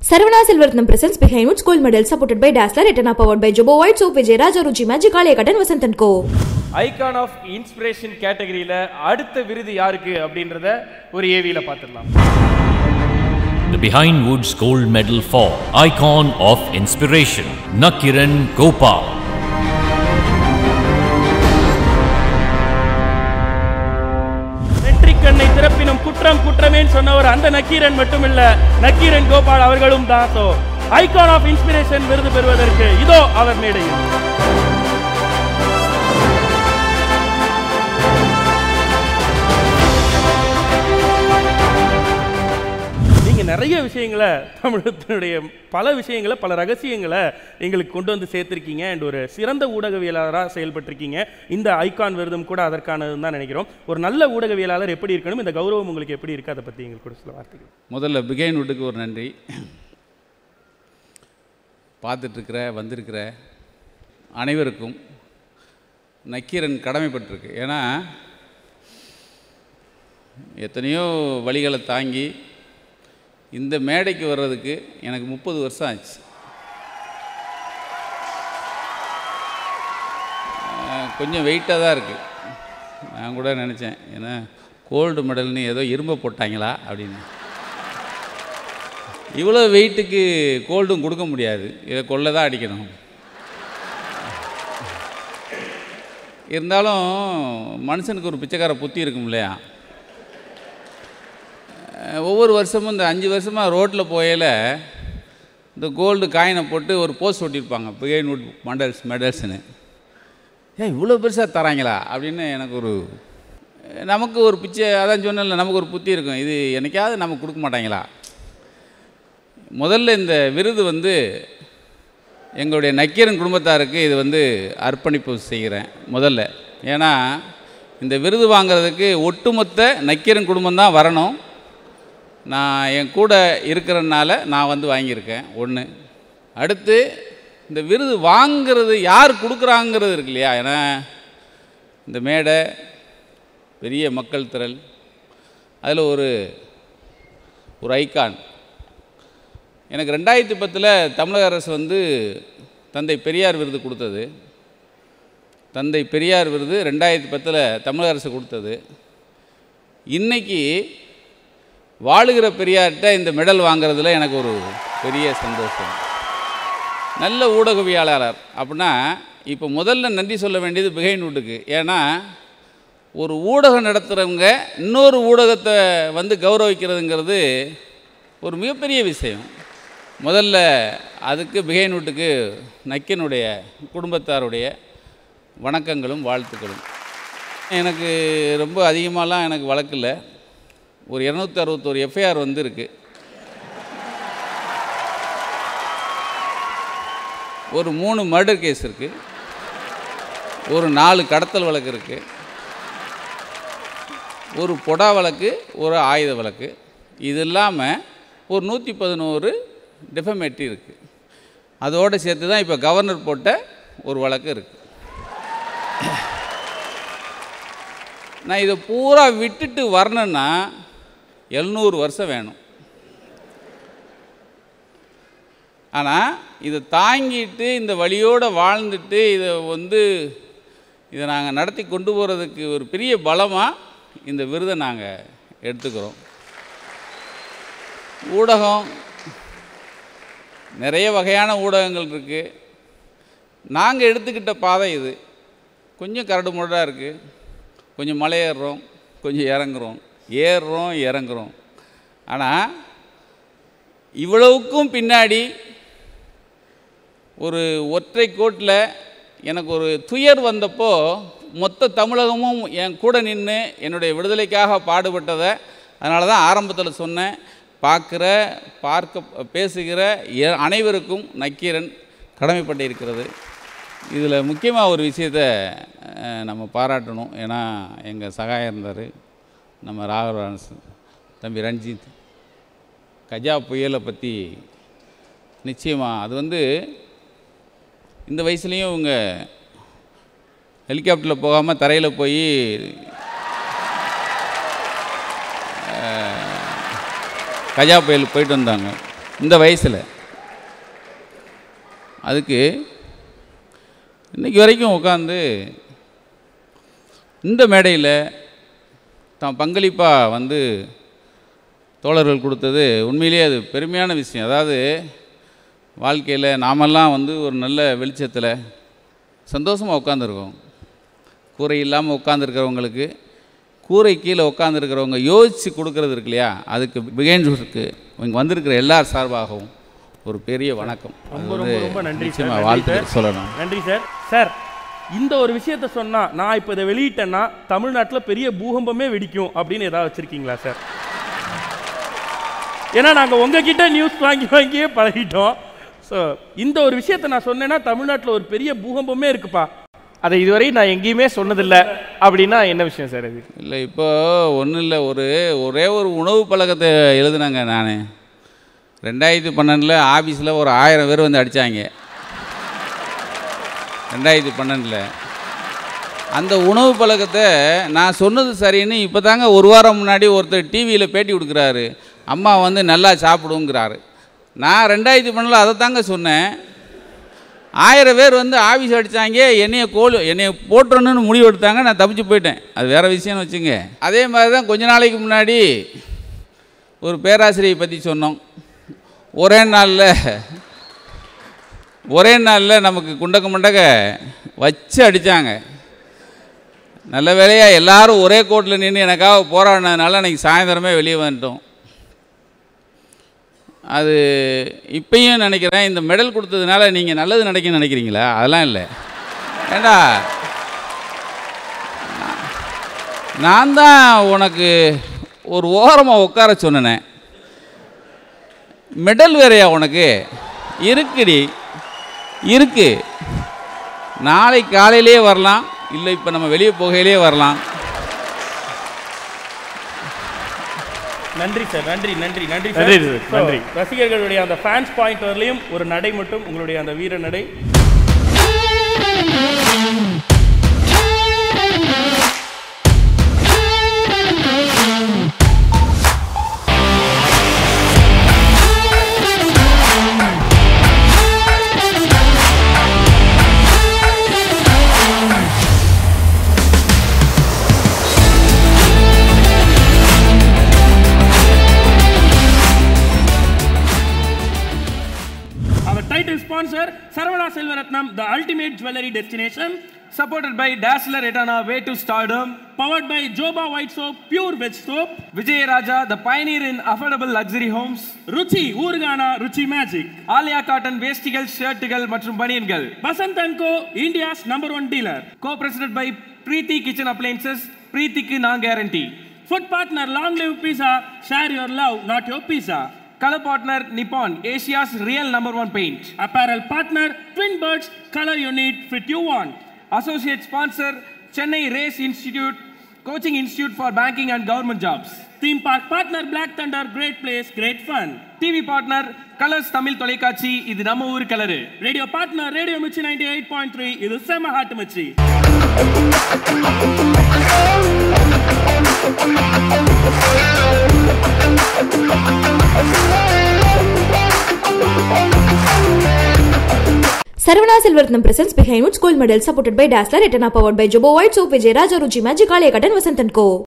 Saravana Silverthnam presents Behind Woods Gold Medal supported by Dazzler, Etana powered by Jobo White Soap, Vijay Raja Ruchi Magic, Alekatan, Vasant and Co. Icon of inspiration கேட்டகரியில் அடுத்த விருது யாருக்கு அப்படின்றத ஒரு ஏவியில் பார்த்துடலாம் The Behind Woods Gold Medal for Icon of Inspiration, Nakiran Gopal. நெற்றிக் கண்ணை திறப்பினும் குற்றம் குற்றமேன்னு சொன்னவர் அந்த நக்கீரன் மட்டுமில்ல நக்கீரன் கோபால் அவர்களும் தான் ஸோ ஐகான் ஆஃப் இன்ஸ்பிரேஷன் விருது பெறுவதற்கு இதோ அவர் மேடையில் நீங்க நிறைய விஷயங்களை தமிழகத்தினுடைய பல விஷயங்களை பல ரகசியங்களை எங்களுக்கு கொண்டு வந்து சேர்த்திருக்கீங்க அண்ட் ஒரு சிறந்த ஊடகவியலாளராக செயல்பட்டிருக்கீங்க இந்த ஐகான் விருதும் கூட அதற்கானதுன்னு தான் நினைக்கிறோம் ஒரு நல்ல ஊடகவியலாளர் எப்படி இருக்கணும் இந்த கௌரவம் உங்களுக்கு எப்படி இருக்கு அதை பற்றி எங்களுக்கு கூட சில வார்த்தைகள் முதல்ல பிகைன் வுட்டுக்கு ஒரு நன்றி பார்த்துட்ருக்கிற வந்திருக்கிற அனைவருக்கும் நக்கீரன் கடமைப்பட்டிருக்கு ஏன்னா எத்தனையோ வழிகளை தாங்கி இந்த மேடைக்கு வர்றதுக்கு எனக்கு முப்பது வருஷம் ஆச்சு அஹ் கொஞ்சம் வெயிட்டாக தான் இருக்குது நான் கூட நினச்சேன் ஏன்னா கோல்டு மெடல்னு ஏதோ இரும்பை போட்டாங்களா அப்படின்னு இவ்வளோ வெயிட்டுக்கு கோல்டும் கொடுக்க முடியாது இதை கொள்ள தான் அடிக்கணும் இருந்தாலும் மனுஷனுக்கு ஒரு பிச்சைக்கார புத்தி இருக்கும் இல்லையா அஹ் ஒவ்வொரு வருஷமும் இந்த அஞ்சு வருஷமாக ரோட்டில் போகையில் இந்த கோல்டு காயினை போட்டு ஒரு போஸ்ட் ஒட்டியிருப்பாங்க பிகைன் வுட் மெடல்ஸ் மெடல்ஸ்னு ஏன் இவ்வளோ பெருசாக தராங்களா அப்படின்னு எனக்கு ஒரு நமக்கு ஒரு பிச்சை அதான் சொன்னேன்ல நமக்கு ஒரு புத்தி இருக்கும் இது என்னைக்காவது நமக்கு கொடுக்க மாட்டாங்களா முதல்ல இந்த விருது வந்து எங்களுடைய நக்கீரன் குடும்பத்தாருக்கு இது வந்து அர்ப்பணிப்பு செய்கிறேன் முதல்ல ஏன்னா இந்த விருது வாங்குறதுக்கு ஒட்டுமொத்த நக்கீரன் குடும்பம் தான் வரணும் நான் என் கூட இருக்கிறனால நான் வந்து வாங்கியிருக்கேன் ஒன்று அடுத்து இந்த விருது வாங்கிறது யார் கொடுக்குறாங்கிறது இருக்கு இல்லையா ஏன்னா இந்த மேடை பெரிய மக்கள் திரள் அதில் ஒரு ஒரு ஐகான் எனக்கு ரெண்டாயிரத்தி பத்தில் தமிழக அரசு வந்து தந்தை பெரியார் விருது கொடுத்தது தந்தை பெரியார் விருது ரெண்டாயிரத்தி பத்தில் தமிழக அரசு கொடுத்தது இன்னைக்கு வாழுகிற பெரியார்கிட்ட இந்த மெடல் வாங்குறதுல எனக்கு ஒரு பெரிய சந்தோஷம் நல்ல ஊடகவியலாளர் அப்படின்னா இப்போ முதல்ல நன்றி சொல்ல வேண்டியது பிகைன் வுட்டுக்கு ஏன்னா ஒரு ஊடகம் நடத்துகிறவங்க இன்னொரு ஊடகத்தை வந்து கௌரவிக்கிறதுங்கிறது ஒரு மிகப்பெரிய விஷயம் முதல்ல அதுக்கு பிகைன் வுட்டுக்கு நக்கினுடைய குடும்பத்தாருடைய வணக்கங்களும் வாழ்த்துக்களும் எனக்கு ரொம்ப அதிகமாகலாம் எனக்கு வழக்கு இல்லை ஒரு இரநூத்தி அறுபத்தோரு எஃப்ஐஆர் வந்து இருக்கு ஒரு மூணு மர்டர் கேஸ் இருக்குது ஒரு நாலு கடத்தல் வழக்கு இருக்குது ஒரு பொடா வழக்கு ஒரு ஆயுத வழக்கு இது இல்லாமல் ஒரு நூற்றி பதினோரு டிஃபமேட்ரி இருக்குது அதோடு சேர்த்து தான் இப்போ கவர்னர் போட்ட ஒரு வழக்கு இருக்குது நான் இதை பூரா விட்டுட்டு வரணுன்னா எழுநூறு வருஷம் வேணும் ஆனால் இதை தாங்கிட்டு இந்த வழியோடு வாழ்ந்துட்டு இதை வந்து இதை நாங்கள் நடத்தி கொண்டு போகிறதுக்கு ஒரு பெரிய பலமாக இந்த விருதை நாங்கள் எடுத்துக்கிறோம் ஊடகம் நிறைய வகையான ஊடகங்கள் இருக்குது நாங்கள் எடுத்துக்கிட்ட பாதை இது கொஞ்சம் கரடு முரடாக இருக்குது கொஞ்சம் மலை ஏறுறோம் கொஞ்சம் இறங்குறோம் ஏறுறோம் இறங்குறோம் ஆனால் இவ்வளவுக்கும் பின்னாடி ஒரு ஒற்றை கோட்டில் எனக்கு ஒரு துயர் வந்தப்போ மொத்த தமிழகமும் என் கூட நின்று என்னுடைய விடுதலைக்காக பாடுபட்டதை அதனால தான் ஆரம்பத்தில் சொன்னேன் பார்க்குற பார்க்க பேசுகிற எ- அனைவருக்கும் நக்கீரன் கடமைப்பட்டு இருக்கிறது இதில் முக்கியமாக ஒரு விஷயத்தை அஹ், நம்ம பாராட்டணும் ஏன்னா எங்கள் சகாயம் இருந்தார் நம்ம ராகவரான்ஸ் தம்பி ரஞ்சித் கஜா புயலை பற்றி நிச்சயமாக அது வந்து இந்த வயசுலேயும் இவங்க ஹெலிகாப்டரில் போகாமல் தரையில் போய் கஜா புயல் போயிட்டு வந்தாங்க இந்த வயசில் அதுக்கு இன்னைக்கு வரைக்கும் உட்காந்து இந்த மேடையில் தான் பங்களிப்பாக வந்து தோழர்கள் கொடுத்தது உண்மையிலேயே அது பெருமையான விஷயம் அதாவது வாழ்க்கையில் நாமெல்லாம் வந்து ஒரு நல்ல வெளிச்சத்தில் சந்தோஷமாக உட்காந்துருக்கோம் கூரை இல்லாமல் உட்காந்துருக்கிறவங்களுக்கு கூரை கீழே உட்காந்துருக்கிறவங்க யோசித்து கொடுக்கறது இருக்கு இல்லையா அதுக்கு பிகைன்ஸுக்கு இங்கே வந்திருக்கிற எல்லார் சார்பாகவும் ஒரு பெரிய வணக்கம் அது ரொம்ப வந்து ரொம்ப ரொம்ப நன்றி சார் நிச்சயமா நன்றி வாழ்த்துக்கள் சார். சொல்லணும் நன்றி சார் சார் இந்த ஒரு விஷயத்த சொன்னா நான் இப்போ இதை வெளியிட்டேன்னா தமிழ்நாட்டில் பெரிய பூகம்பமே வெடிக்கும் அப்படின்னு ஏதாவது வச்சிருக்கீங்களா சார் ஏன்னா நாங்கள் உங்ககிட்ட நியூஸ் வாங்கி வாங்கியே பழகிட்டோம் ஸோ இந்த ஒரு விஷயத்த நான் சொன்னேன்னா தமிழ்நாட்டில் ஒரு பெரிய பூகம்பமே இருக்குப்பா அதை இதுவரை நான் எங்கேயுமே சொன்னதில்லை அப்படின்னா என்ன விஷயம் சார் இது இல்லை இப்போ ஒன்றும் இல்லை ஒரு ஒரே ஒரு உணவு பழக்கத்தை எழுதுனாங்க நான் ரெண்டாயிரத்தி பன்னெண்டில் ஆஃபீஸில் ஒரு ஆயிரம் பேர் வந்து அடித்தாங்க ரெண்டாயிரத்தி பன்னெண்டில் அந்த உணவு பழக்கத்தை நான் சொன்னது சரின்னு இப்போ தாங்க ஒரு வாரம் முன்னாடி ஒருத்தர் டிவியில் பேட்டி கொடுக்குறாரு அம்மா வந்து நல்லா சாப்பிடுங்கிறாரு நான் ரெண்டாயிரத்தி பன்னெண்டில் அதை தாங்க சொன்னேன் ஆயிரம் பேர் வந்து ஆஃபீஸ் அடித்தாங்க என்னைய கோல் என்னைய போட்டுறணும்னு முடிவு எடுத்தாங்க நான் தப்பிச்சு போயிட்டேன் அது வேறு விஷயம்னு வச்சுங்க அதே மாதிரி தான் கொஞ்ச நாளைக்கு முன்னாடி ஒரு பேராசிரியை பற்றி சொன்னோம் ஒரே நாளில் ஒரே நாளில் நமக்கு குண்டக்க முண்டக்க வச்சு அடித்தாங்க நல்ல வேலையாக எல்லாரும் ஒரே கோட்டில் நின்று எனக்காக போராடினதுனால அன்றைக்கி சாயந்தரமே வெளியே வந்துட்டோம் அது இப்பயும் நினைக்கிறேன் இந்த மெடல் கொடுத்ததுனால நீங்கள் நல்லது நினைக்க நினைக்கிறீங்களா அதெல்லாம் இல்லை ஏண்டா நான் தான் உனக்கு ஒரு ஓரமாக உட்கார சொன்னேன் மெடல் வேறையா உனக்கு இருக்குடி இருக்கு நாளை காலையிலே வரலாம் இல்லை இப்போ நம்ம வெளியே போகையிலே வரலாம் நன்றி சார் நன்றி நன்றி நன்றி நன்றி சார் சார், So, நன்றி. ரசிகர்களுடைய அந்த ஃபேன்ஸ் பாயிண்ட் வரலையும் ஒரு நடை மட்டும் உங்களுடைய அந்த வீர நடை Our title sponsor, Saravana Silvaratnam, the ultimate jewelry destination. Supported by Dazzler Etana Way to Stardom. Powered by Joba White Soap, pure veg soap. Vijay Raja, the pioneer in affordable luxury homes. Ruchi, Urgana, Ruchi Magic. Aliya cotton வேஷ்டிகள் ஷர்ட்டுகள் மற்றும் பனியன்கள் Basant and Co, India's number one dealer. Co president by Preethi kitchen appliances பிரீத்திக்கு நான் guarantee Food partner, Long Live Pizza. Share your love, not your pizza. Colour partner Nippon Asia's real number one paint Apparel partner, Twin Birds. Color you need, fit you want. Associate sponsor Chennai race institute coaching institute for banking and government jobs Theme park partner, Black Thunder. Great place, great fun. TV partner Colors Tamil தொலைக்காட்சி இது நம்ம ஊர் colour Radio partner, Radio Michi 98.3. இது செம hot மச்சி Saravana Silverthnam presents Behind Woods Gold Medal supported by Dazzler, Etana powered by Jobo White Soap, Vijay Raja, Ruchi Magic, Alaya Cut and Vasanth and Co.